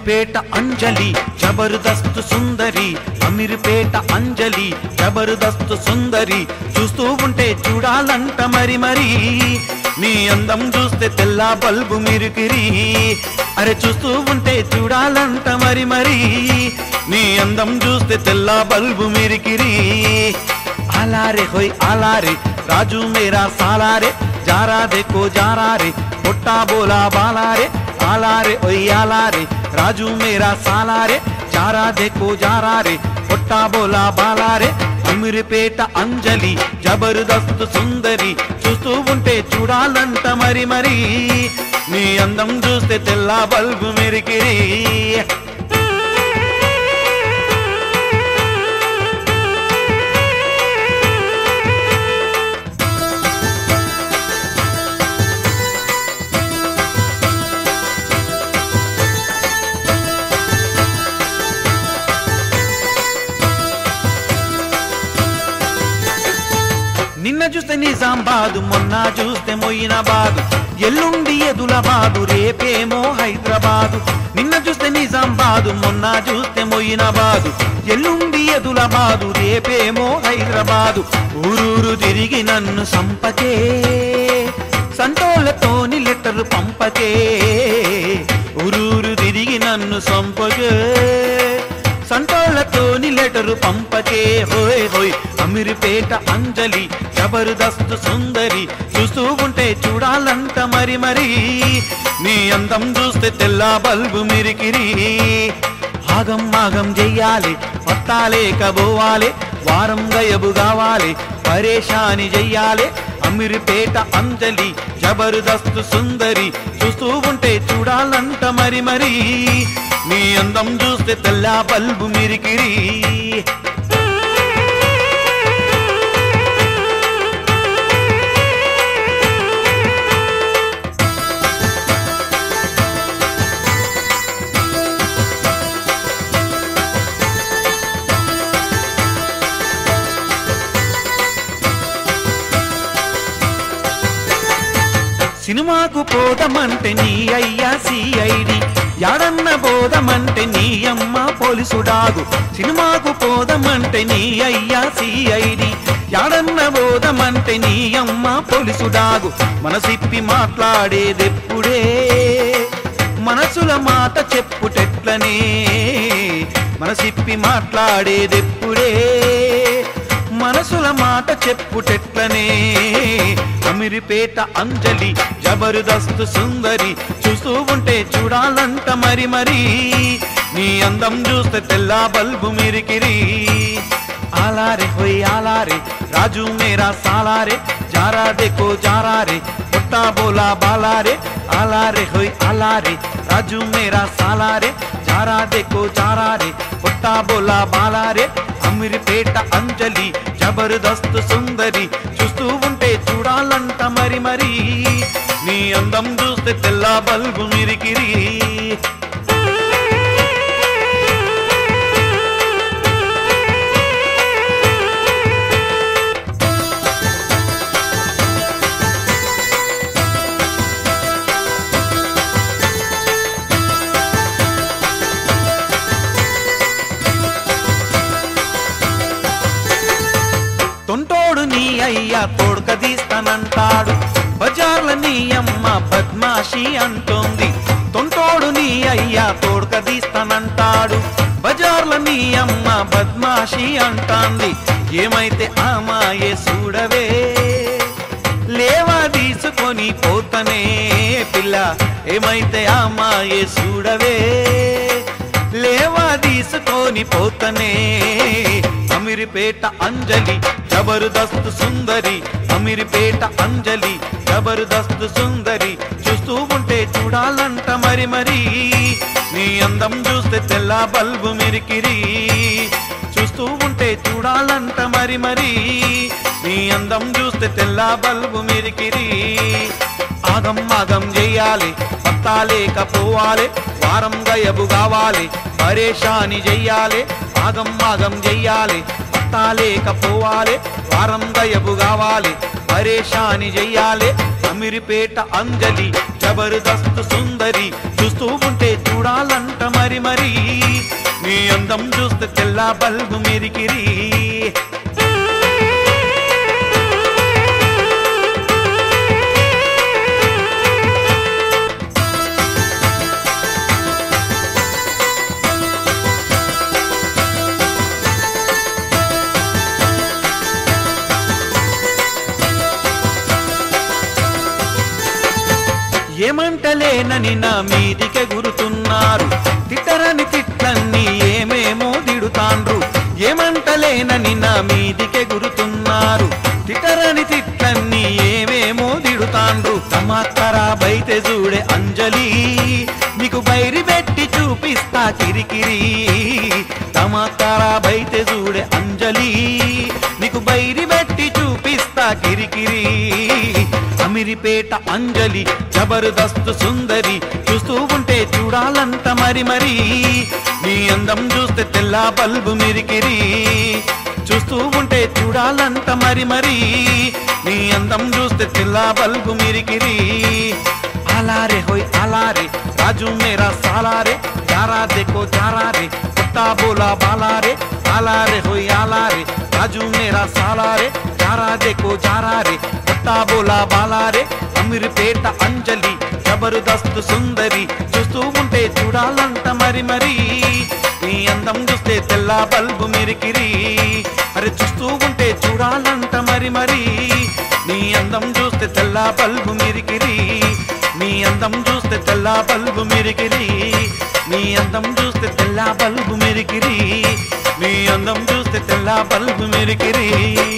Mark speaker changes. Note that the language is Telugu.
Speaker 1: అమీర్పేట అంజలి జబర్దస్త్ సుందరి అమీర్పేట అంజలి జబర్దస్త్ సుందరి చూస్తూ ఉంటే చూడాలంట మరి మరి నీ అందం చూస్తే తెల్ల బల్బు మిరుకిరి అరే చూస్తూ ఉంటే చూడాలంట మరి మరి నీ అందం చూస్తే తెల్ల బల్బు మిరికిరి ఆలారే హోయ్ ఆలారే రాజు మేరా సాలారే జారా దేకో జారా రే పొట్టా బోలా బాలారే ఆలారే ఓయ్ ఆలారే రాజు మేరా సాలారే జారా దేకో జారా రే పొట్టా బోలా బాలారే అమీర్పేట అంజలి జబర్దస్త్ సుందరి చూస్తూ ఉంటే చూడాలంట మరి మరి నీ అందం చూస్తే తెల్ల బల్బు మెరికిరి నిన్న చూస్తే నిజామాబాదు మొన్న చూస్తే మొయినాబాదు ఎల్లుండి ఎదులబాదు రేపేమో హైదరాబాదు నిన్న చూస్తే నిజామాబాదు మొన్న చూస్తే మొయినాబాదు ఎల్లుండి ఎదులబాదు రేపేమో హైదరాబాదు ఊరూరు తిరిగి నన్ను సంపకే సంటోళ్ళతోని లెటరు పంపకే ఊరూరు తిరిగి నన్ను సంపకే సంటోళ్ళతోని లెటరు పంపకే హోయ్ హోయ్ అమీర్పేట అంజలి జబర్దస్త్ సుందరి చూస్తూ ఉంటే చూడాలంట మరి మరి నీ అందం చూస్తే తెల్ల బల్బు మిరికిరి ఆగం ఆగం చెయ్యాలి పత్తాలేకబోవాలి వారం గయబు కావాలి పరేషాని చెయ్యాలి అమీర్పేట అంజలి జబర్దస్త్ సుందరి చూస్తూ ఉంటే చూడాలంట మరి మరి నీ అందం చూస్తే తెల్ల బల్బు మిరికిరి సినిమాకు పోదమంటే నీ అయ్యా సిఐడి యాడన్న పోదమంటే నీ అమ్మ పోలీసుడాగు సినిమాకు పోదమంటే నీ అయ్యా సిఐడి యాడన్న పోదమంటే నీ అమ్మ పోలీసుడాగు మనసిప్పి మాట్లాడేదెప్పుడే మనసుల మాట చెప్పుటెట్లనే మనసిప్పి మాట్లాడేదెప్పుడే మనసుల మాట చెప్పుటెట్లనే అమిరిపేట అంజలి జబర్దస్త్ సుందరి చూస్తూ ఉంటే చూడాలంట మరి మరి నీ అందం చూస్తే తెల్ల బల్బు మిరికిరి ఆలారే హోయ్ ఆలారే రాజు మేరా సాలారే జారా దేకో జారా రే పుట్టా బోలా బాలారే ఆలారే హోయ్ ఆలారే రాజు మేరా సాలారే జారా దేకో జారా రే పుట్టా బోలా బాలారే అమీర్పేట అంజలి జబర్దస్త్ సుందరి చూస్తూ ఉంటే చూడాలంట మరి మరి నీ అందం చూస్తే తెల్ల బల్బు మిరికిరి తొంటోడు నీ అయ్యా తోడుకదీస్తానంటాడు బజార్ల నీ అమ్మ బద్మాషి అంటోంది తొంటోడు నీ అయ్యా తోడుకదీస్తానంటాడు బజార్ల నీ అమ్మ బద్మాషి అంటాంది ఏమైతే ఆ మాయే చూడవే లేవా తీసుకొని పోతనే పిల్ల ఏమైతే ఆ మాయే చూడవే లేవా తీసుకొని పోతనే అమీర్పేట అంజలి జబర్దస్త్ సుందరి అమీర్పేట అంజలి జబర్దస్త్ సుందరి చూస్తూ ఉంటే చూడాలంట మరి మరి నీ అందం చూస్తే తెల్ల బల్బు మిరికిరి చూస్తూ ఉంటే చూడాలంట మరి మరి నీ అందం చూస్తే తెల్ల బల్బు మిరికిరి ఆగం ఆగం చెయ్యాలి పత్తాలేకపోవాలి వారం గయబు కావాలి పరేషాని చెయ్యాలి ఆగం ఆగం చెయ్యాలి పత్తాలేకపోవాలి వారం గయబు కావాలి పరేషాని చెయ్యాలి అమిరిపేట అంజలి జబర్దస్త్ సుందరి చూస్తూ ఉంటే చూడాలంట మరి మరి నీ అందం చూస్తే తెల్ల బల్బు మిరికిరి ఏమంటలేనని నా మీదికే గురుతున్నారు తిట్టరని తిట్లన్నీ ఏమేమో దిడుతాండ్రు ఏమంటలేనని నా మీదికే గురుతున్నారు తిట్టరని తిట్లన్నీ ఏమేమో దిడుతాండ్రు సమాత్తరా బయట చూడే అంజలి నీకు బైరి పెట్టి చూపిస్తా కిరికిరి సమాత్తరా బయట చూడే అంజలి నీకు బైరి పెట్టి చూపిస్తా కిరికిరి అమిరిపేట అంజలి జబర్దస్త్ సుందరి చూస్తూ ఉంటే చూడాలంట మరి మరి నీ అందం చూస్తే తెల్ల బల్బు మిరికిరి చూస్తూ ఉంటే చూడాలంట మరి మరి నీ అందం చూస్తే తెల్ల బల్బు మిరికిరి అలారే హోయ్ అలారే రాజు మేరా సాలారే జారా देखो జారా రే పుట్టా బోలా బాలారే అలారే హోయ్ అలారే రాజు మేరా సాలారే జారా देखो జారా రే పుట్టా బోలా బాలారే అమీర్పేట అంజలి జబర్దస్త్ సుందరి చూస్తూ ఉంటే చూడాలంట మరి మరి నీ అందం చూస్తే తెల్ల బల్బు మిరికిరి అరే చూస్తూ ఉంటే చూడాలంట మరి మరి నీ అందం చూస్తే తెల్ల బల్బు మిరికిరి నీ అందం చూస్తే తెల్ల బల్బు మిరికిరి నీ అందం చూస్తే తెల్ల బల్బు మిరికిరి నీ అందం చూస్తే తెల్ల బల్బు మిరికిరి